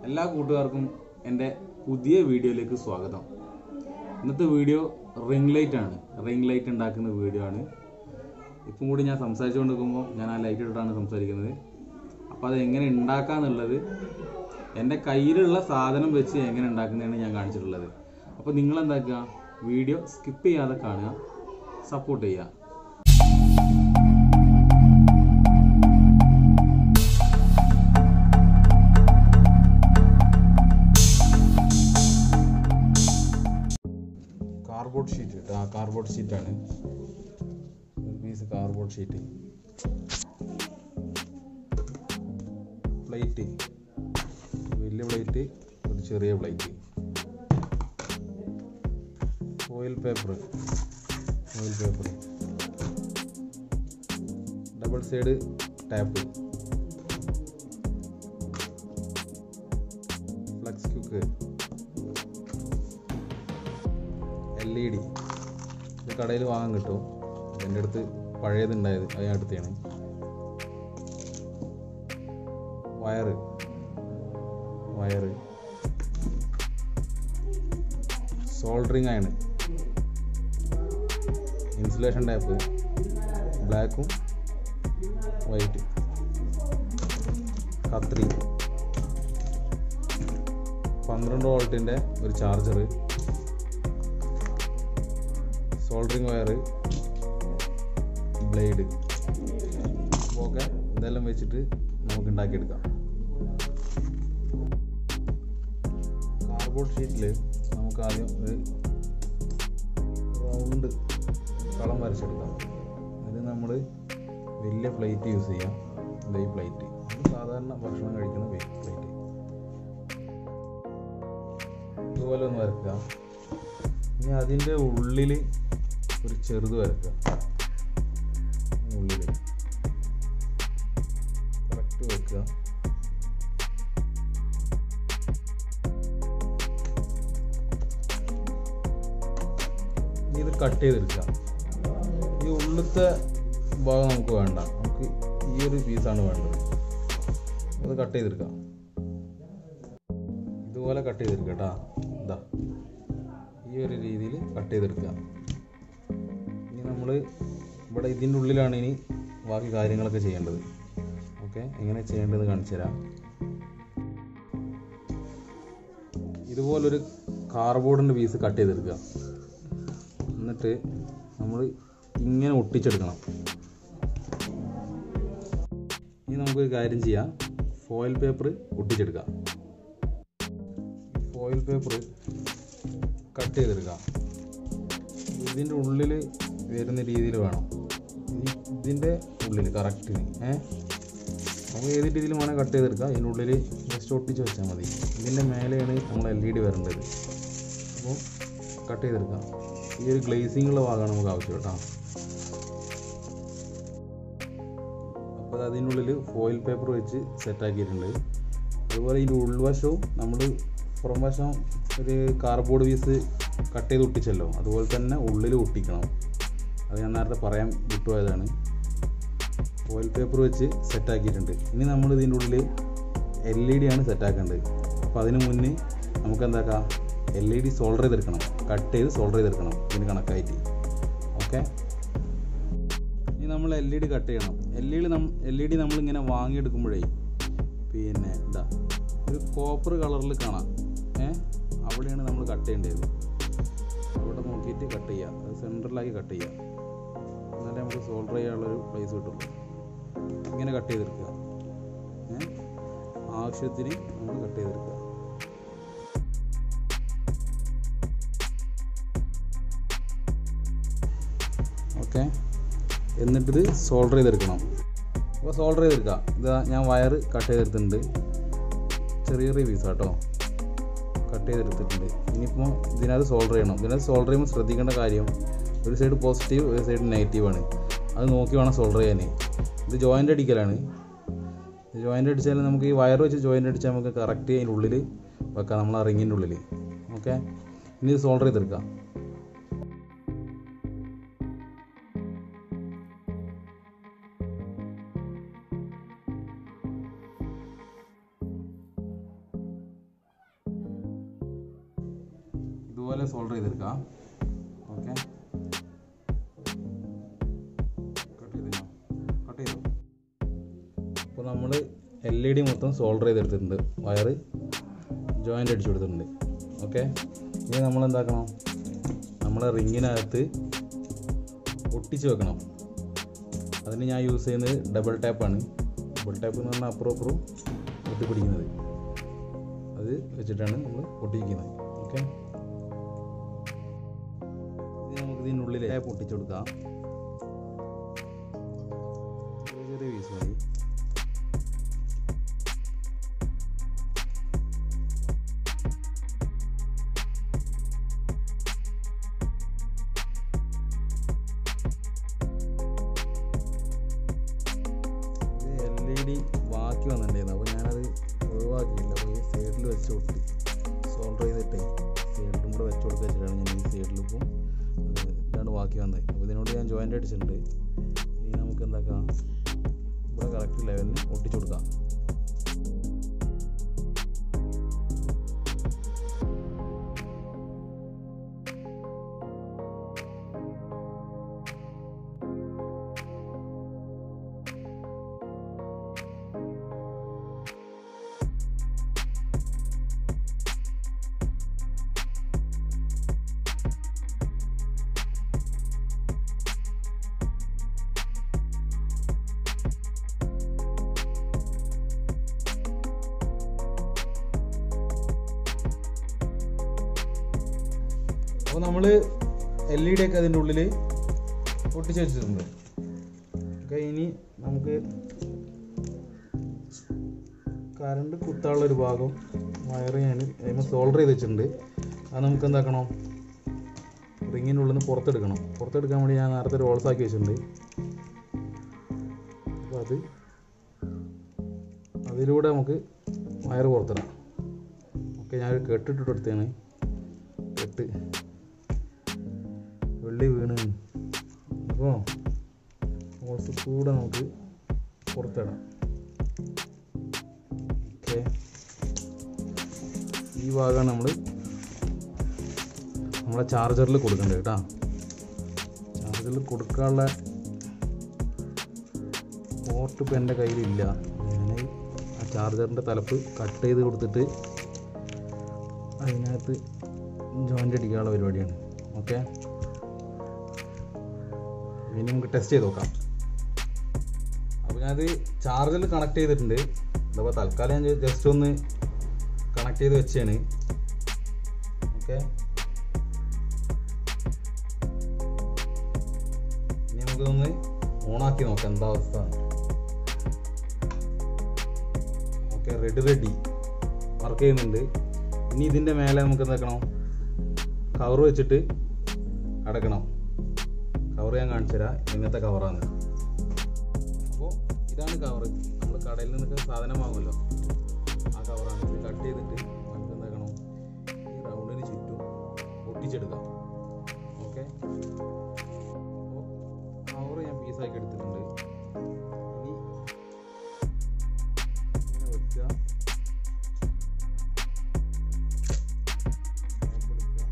എല്ലാ കൂട്ടുകാർക്കും എൻ്റെ പുതിയ വീഡിയോയിലേക്ക് സ്വാഗതം ഇന്നത്തെ വീഡിയോ റിംഗ് ലൈറ്റ് ആണ് റിംഗ് ലൈറ്റ് ഉണ്ടാക്കുന്ന വീഡിയോ ആണ് ഇപ്പം കൂടി ഞാൻ സംസാരിച്ചുകൊണ്ട് നിൽക്കുമ്പോൾ ഞാൻ ആ ലൈറ്റ് ഇട്ടിട്ടാണ് സംസാരിക്കുന്നത് അപ്പോൾ അത് എങ്ങനെ ഉണ്ടാക്കാന്നുള്ളത് എൻ്റെ കയ്യിലുള്ള സാധനം വെച്ച് എങ്ങനെ ഉണ്ടാക്കുന്നതാണ് ഞാൻ കാണിച്ചിട്ടുള്ളത് അപ്പോൾ നിങ്ങൾ എന്താക്കുക വീഡിയോ സ്കിപ്പ് ചെയ്യാതെ കാണുക സപ്പോർട്ട് ചെയ്യുക കാർഡ്ബോർഡ് ഷീറ്റ് കേട്ടോ ആ കാർഡ്ബോർഡ് ഷീറ്റാണ് ഒരു പീസ് കാർഡ്ബോർഡ് ഷീറ്റ് പ്ലേറ്റ് വലിയ പ്ലേറ്റ് ഒരു ചെറിയ plate oil paper oil paper double side tape flux quick L E D ഇത് കടയിൽ വാങ്ങാൻ കിട്ടും എൻ്റെ അടുത്ത് പഴയതുണ്ടായത് അത് ഞാൻ എടുത്തതാണ് വയറ് വയറ് സോൾഡറിങ് ആണ് ഇൻസുലേഷൻ ടൈപ്പ് ബ്ലാക്കും വൈറ്റ് കത്രി പന്ത്രണ്ട് വോൾട്ടിൻ്റെ ഒരു charger soldering wire blade okay ഇതെല്ലാം വെച്ചിട്ട് നമുക്ക് ഉണ്ടാക്കിയെടുക്കാം കാർഡ്ബോർഡ് ഷീറ്റിൽ നമുക്ക് ആദ്യം ഒരു റൗണ്ട് കളം വരച്ചെടുക്കാം അതിന് നമ്മൾ വലിയ പ്ലേറ്റ് യൂസ് ചെയ്യാം ഇത് ഈ പ്ലേറ്റ് സാധാരണ ഭക്ഷണം കഴിക്കുന്ന പ്ലേറ്റ് ഇതുപോലെ ഒന്ന് വരക്കുക ഇനി അതിൻ്റെ ഉള്ളിൽ ഒരു ചെറുത് വരക്കുക ഉള്ളിൽ കറക്റ്റ് വെക്കുക ഇനി ഇത് കട്ട് ചെയ്തെടുക്കുക ഈ ഉള്ളിലത്തെ ഭാഗം നമുക്ക് വേണ്ട നമുക്ക് ഈ ഒരു പീസാണ് വേണ്ടത് അത് കട്ട് ചെയ്തെടുക്കാം ഇതുപോലെ കട്ട് ചെയ്തെടുക്കുക കേട്ടോ ഇതാ ഈ ഒരു രീതിയിൽ കട്ട് ചെയ്തെടുക്കുക ഇനി നമ്മൾ ഇവിടെ ഇതിൻ്റെ ഉള്ളിലാണ് ഇനി ബാക്കി കാര്യങ്ങളൊക്കെ ചെയ്യേണ്ടത് ഓക്കെ എങ്ങനെ ചെയ്യേണ്ടത് കാണിച്ചു തരാം ഇതുപോലൊരു കാർബോർഡിൻ്റെ പീസ് കട്ട് ചെയ്തെടുക്കുക എന്നിട്ട് നമ്മൾ ഇങ്ങനെ ഒട്ടിച്ചെടുക്കണം ഇനി നമുക്കൊരു കാര്യം ചെയ്യാം ഫോയിൽ പേപ്പർ ഒട്ടിച്ചെടുക്കാം ഫോയിൽ പേപ്പർ കട്ട് ചെയ്തെടുക്കാം ഇതിൻ്റെ ഉള്ളിൽ വരുന്ന രീതിയിൽ വേണം ഈ ഇതിൻ്റെ ഉള്ളിൽ കറക്റ്റ് ഏ നമുക്ക് ഏത് രീതിയിൽ വേണേൽ കട്ട് ചെയ്തെടുക്കാം ഇതിൻ്റെ ഉള്ളിൽ ജസ്റ്റ് ഒട്ടിച്ച് വെച്ചാൽ മതി ഇതിൻ്റെ മേലെയാണ് നമ്മൾ എൽ ഇ ഡി വരേണ്ടത് അപ്പോൾ കട്ട് ചെയ്തെടുക്കാം ഈ ഒരു ഗ്ലേസിംഗ് ഉള്ള ഭാഗമാണ് നമുക്ക് ആവശ്യം കേട്ടോ അപ്പോൾ അത് അതിനുള്ളിൽ ഫോയിൽ പേപ്പർ വെച്ച് സെറ്റാക്കിയിട്ടുണ്ട് അതുപോലെ ഇതിൻ്റെ ഉൾവശവും നമ്മൾ പുറം വശം ഒരു കാർഡ്ബോർഡ് പീസ് കട്ട് ചെയ്ത് ഒട്ടിച്ചല്ലോ അതുപോലെ തന്നെ ഉള്ളിൽ ഒട്ടിക്കണം അത് ഞാൻ നേരത്തെ പറയാൻ വിട്ടുപോയതാണ് ഓയിൽ പേപ്പർ വെച്ച് സെറ്റാക്കിയിട്ടുണ്ട് ഇനി നമ്മൾ ഇതിൻ്റെ ഉള്ളിൽ എൽ ഇ ഡി ആണ് സെറ്റാക്കേണ്ടത് അപ്പോൾ അതിന് മുന്നേ നമുക്ക് എന്താക്കാം എൽ ഇ ഡി സോൾഡർ ചെയ്തെടുക്കണം കട്ട് ചെയ്ത് സോൾഡർ ചെയ്തെടുക്കണം ഇതിന് കണക്കായിട്ട് ഓക്കെ ഇനി നമ്മൾ എൽ ഇ ഡി കട്ട് ചെയ്യണം എൽ ഇ ഡി നം എൽ ഇ ഡി നമ്മളിങ്ങനെ വാങ്ങിയെടുക്കുമ്പോഴേ പിന്നെ ഇതാ ഒരു കോപ്പർ കളറിൽ കാണാം ഏ അവിടെയാണ് നമ്മൾ കട്ട് ചെയ്യേണ്ടത് അവിടെ നോക്കിയിട്ട് കട്ട് ചെയ്യുക അത് സെൻറ്ററിലാക്കി കട്ട് ചെയ്യുക എന്നാലേ നമുക്ക് സോൾഡർ ചെയ്യാനുള്ളൊരു പ്ലേസ് കിട്ടുള്ളൂ ഇങ്ങനെ കട്ട് ചെയ്തെടുക്കുക ഏ ആവശ്യത്തിന് നമ്മൾ കട്ട് ചെയ്തെടുക്കുക ഓക്കെ എന്നിട്ടിത് സോൾഡർ ചെയ്തെടുക്കണം അപ്പോൾ സോൾഡർ ചെയ്തെടുക്കുക ഇതാ ഞാൻ വയർ കട്ട് ചെയ്തെടുത്തിട്ടുണ്ട് ചെറിയ ചെറിയ പീസ് കേട്ടോ കട്ട് ചെയ്തെടുത്തിട്ടുണ്ട് ഇനിയിപ്പോൾ ഇതിനകത്ത് സോൾഡർ ചെയ്യണം ഇതിനകത്ത് സോൾഡർ ചെയ്യുമ്പോൾ ശ്രദ്ധിക്കേണ്ട കാര്യം ഒരു സൈഡ് പോസിറ്റീവ് ഒരു സൈഡ് നെഗറ്റീവ് ആണ് അത് നോക്കി വേണം സോൾഡർ ചെയ്യാൻ ഇത് ജോയിൻ്റ് അടിക്കലാണ് ജോയിൻ്റ് അടിച്ചാൽ നമുക്ക് ഈ വയർ വെച്ച് ജോയിൻ്റ് അടിച്ചാൽ നമുക്ക് കറക്റ്റ് അതിൻ്റെ ഉള്ളിൽ വെക്കാം നമ്മൾ ആ റിങ്ങിൻ്റെ ഉള്ളിൽ ഓക്കെ ഇനി ഇത് സോൾഡർ ചെയ്തെടുക്കാം ഇതുപോലെ സോൾഡർ ചെയ്തെടുക്കാം ഓക്കെ കട്ട് ചെയ്തോ കട്ട് ചെയ്തോ അപ്പോൾ നമ്മൾ എൽ ഇ ഡി മൊത്തം സോൾഡർ ചെയ്തെടുത്തിട്ടുണ്ട് വയറ് ജോയിൻ്റ് അടിച്ചു കൊടുത്തിട്ടുണ്ട് ഓക്കെ ഇനി നമ്മൾ എന്താക്കണം നമ്മളെ റിങ്ങിനകത്ത് ഒട്ടിച്ച് വെക്കണം അതിന് ഞാൻ യൂസ് ചെയ്യുന്നത് ഡബിൾ ടാപ്പാണ് ഡബിൾ ടാപ്പ് എന്ന് പറഞ്ഞാൽ അപ്പുറം അപ്പുറം ഒട്ടിപ്പിടിക്കുന്നത് അത് വെച്ചിട്ടാണ് നമ്മൾ ഒട്ടിക്കുന്നത് ഓക്കെ ഇത് നമുക്ക് ഇതിനുള്ളിൽ ടാപ്പ് ഒട്ടിച്ചു കൊടുക്കാം ചെറിയ ചെറിയ പീസ് മതി ഇത് എൽ ഇ ഡി ബാക്കി വന്നിട്ടുണ്ടായിരുന്നു അപ്പോൾ ഞാനത് ഒഴിവാക്കിയില്ല അപ്പോൾ ഈ സൈഡിൽ വെച്ച് ഒട്ടി സോൾഡർ ചെയ്തിട്ടേ സൈഡിലും കൂടെ വെച്ച് കൊടുത്ത് വെച്ചിട്ടാണ് ഞാൻ ഈ സൈഡിലിപ്പം ഇതാണ് ബാക്കി വന്നത് അപ്പോൾ ഇതിനോട് ഞാൻ ജോയിൻ്റ് അടിച്ചിട്ടുണ്ട് ഇനി നമുക്ക് എന്താക്കാം ഇവിടെ കറക്റ്റ് ലെവലിന് ഒട്ടിച്ചു കൊടുക്കാം അപ്പോൾ നമ്മൾ എൽ ഇ ഡി ഒക്കെ അതിൻ്റെ ഉള്ളിൽ ഒട്ടിച്ച് വെച്ചിട്ടുണ്ട് ഓക്കെ ഇനി നമുക്ക് കറണ്ട് കുത്താനുള്ള ഒരു ഭാഗം വയർ ഞാൻ അതിന് സോൾഡർ ചെയ്ത് വെച്ചിട്ടുണ്ട് അത് നമുക്ക് എന്താക്കണം റിങ്ങിൻ്റെ ഉള്ളിൽ നിന്ന് പുറത്തെടുക്കണം പുറത്തെടുക്കാൻ വേണ്ടി ഞാൻ നേരത്തെ ഒരു ഹോൾസ് ആക്കി വെച്ചിട്ടുണ്ട് അപ്പോൾ അത് അതിലൂടെ നമുക്ക് വയർ പുറത്തിടാം ഓക്കെ ഞാൻ കെട്ടിട്ടിട്ട് എടുത്തതാണ് കെട്ട് വെള്ളി വീണ് അപ്പോൾ ഹോൾസ് കൂടെ നമുക്ക് പുറത്തിടാം ഓക്കെ ഈ ഭാഗമാണ് നമ്മൾ നമ്മളെ ചാർജറിൽ കൊടുക്കേണ്ടത് കേട്ടോ ചാർജറിൽ കൊടുക്കാനുള്ള പോർട്ട് ഇപ്പം എൻ്റെ കയ്യിലില്ല ഞാൻ ആ ചാർജറിൻ്റെ തലപ്പ് കട്ട് ചെയ്ത് കൊടുത്തിട്ട് അതിനകത്ത് ജോയിൻ്റ് അടിക്കാനുള്ള പരിപാടിയാണ് ഓക്കെ ഇനി നമുക്ക് ടെസ്റ്റ് ചെയ്ത് നോക്കാം അപ്പോൾ ഞാനത് ചാർജറിൽ കണക്ട് ചെയ്തിട്ടുണ്ട് അപ്പോൾ തൽക്കാലം ഞാൻ ജസ്റ്റ് ഒന്ന് കണക്ട് ചെയ്ത് വെച്ചാണ് ഓക്കെ ഇനി നമുക്കിതൊന്ന് ഓണാക്കി നോക്കാം എന്താ അവസ്ഥ ഓക്കെ റെഡി റെഡി വർക്ക് ചെയ്യുന്നുണ്ട് ഇനി ഇതിൻ്റെ മേലെ നമുക്ക് എന്താക്കണം കവർ വെച്ചിട്ട് അടക്കണം കവർ ഞാൻ കാണിച്ചു തരാം ഇങ്ങനത്തെ കവറാണ് അപ്പോൾ ഇതാണ് കവർ നമ്മൾ കടയിൽ നിന്നൊക്കെ സാധനം വാങ്ങുമല്ലോ ആ കവറാണ് ഇത് കട്ട് ചെയ്തിട്ട് നമുക്ക് എന്താക്കണം ഈ റൗണ്ടിന് ചുറ്റും ഒട്ടിച്ചെടുക്കാം ഓക്കെ അപ്പോൾ കവർ ഞാൻ പീസാക്കി എടുത്തിട്ടുണ്ട് ഇനി ഇങ്ങനെ വെക്കുക ടാപ്പ് എടുക്കുക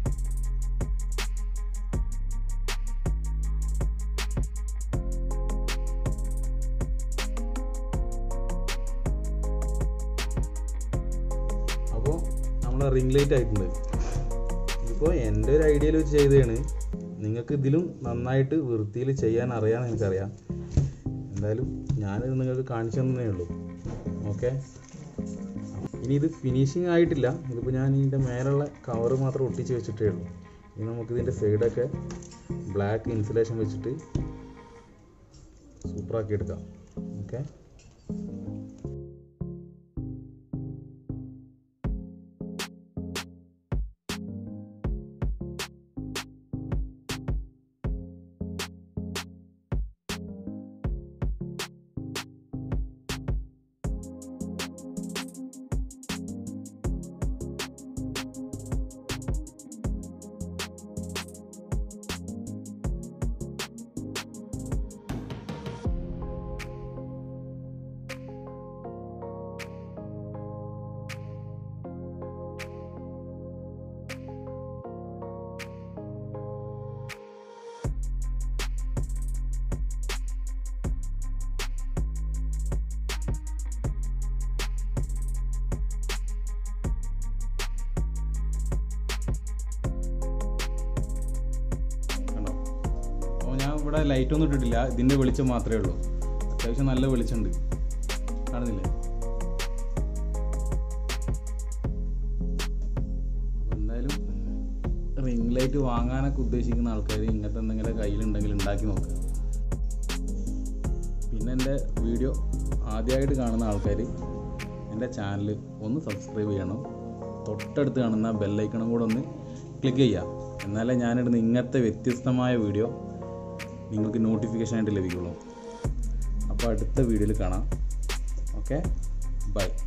അപ്പോൾ നമ്മൾ റിംഗ് ലൈറ്റ് ആയിട്ടുണ്ട് ഇതിപ്പോൾ എൻ്റെ ഒരു ഐഡിയയിൽ വെച്ച് ചെയ്തതാണ് നിങ്ങൾക്ക് ഇതിലും നന്നായിട്ട് വൃത്തിയിൽ ചെയ്യാൻ അറിയാമെന്ന് എനിക്കറിയാം എന്തായാലും ഞാനിത് നിങ്ങൾക്ക് കാണിച്ചു തന്നേ ഉള്ളൂ ഓക്കെ ഇനി ഇത് ഫിനിഷിങ് ആയിട്ടില്ല ഇതിപ്പോൾ ഞാൻ ഇതിൻ്റെ മേലുള്ള കവർ മാത്രം ഒട്ടിച്ച് വെച്ചിട്ടേ ഉള്ളൂ ഇനി നമുക്ക് ഇതിൻ്റെ സൈഡൊക്കെ ബ്ലാക്ക് ഇൻസുലേഷൻ വെച്ചിട്ട് സൂപ്പറാക്കി എടുക്കാം ഓക്കെ ഇവിടെ ലൈറ്റ് ഒന്നും ഇട്ടിട്ടില്ല ഇതിൻ്റെ വെളിച്ചം മാത്രമേ ഉള്ളൂ അത്യാവശ്യം നല്ല വെളിച്ചമുണ്ട് കാണുന്നില്ലേ അപ്പോൾ എന്തായാലും റിംഗ് ലൈറ്റ് വാങ്ങാനൊക്കെ ഉദ്ദേശിക്കുന്ന ആൾക്കാർ ഇങ്ങനത്തെ എന്തെങ്കിലും കയ്യിലുണ്ടെങ്കിൽ ഉണ്ടാക്കി നോക്കുക പിന്നെ എൻ്റെ വീഡിയോ ആദ്യമായിട്ട് കാണുന്ന ആൾക്കാർ എൻ്റെ ചാനൽ ഒന്ന് സബ്സ്ക്രൈബ് ചെയ്യണം തൊട്ടടുത്ത് കാണുന്ന ബെല്ലൈക്കണം കൂടെ ഒന്ന് ക്ലിക്ക് ചെയ്യുക എന്നാലേ ഞാനിടുന്ന ഇങ്ങനത്തെ വ്യത്യസ്തമായ വീഡിയോ നിങ്ങൾക്ക് നോട്ടിഫിക്കേഷൻ ആയിട്ട് ലഭിക്കുള്ളൂ അപ്പോൾ അടുത്ത വീഡിയോയിൽ കാണാം ഓക്കെ ബൈ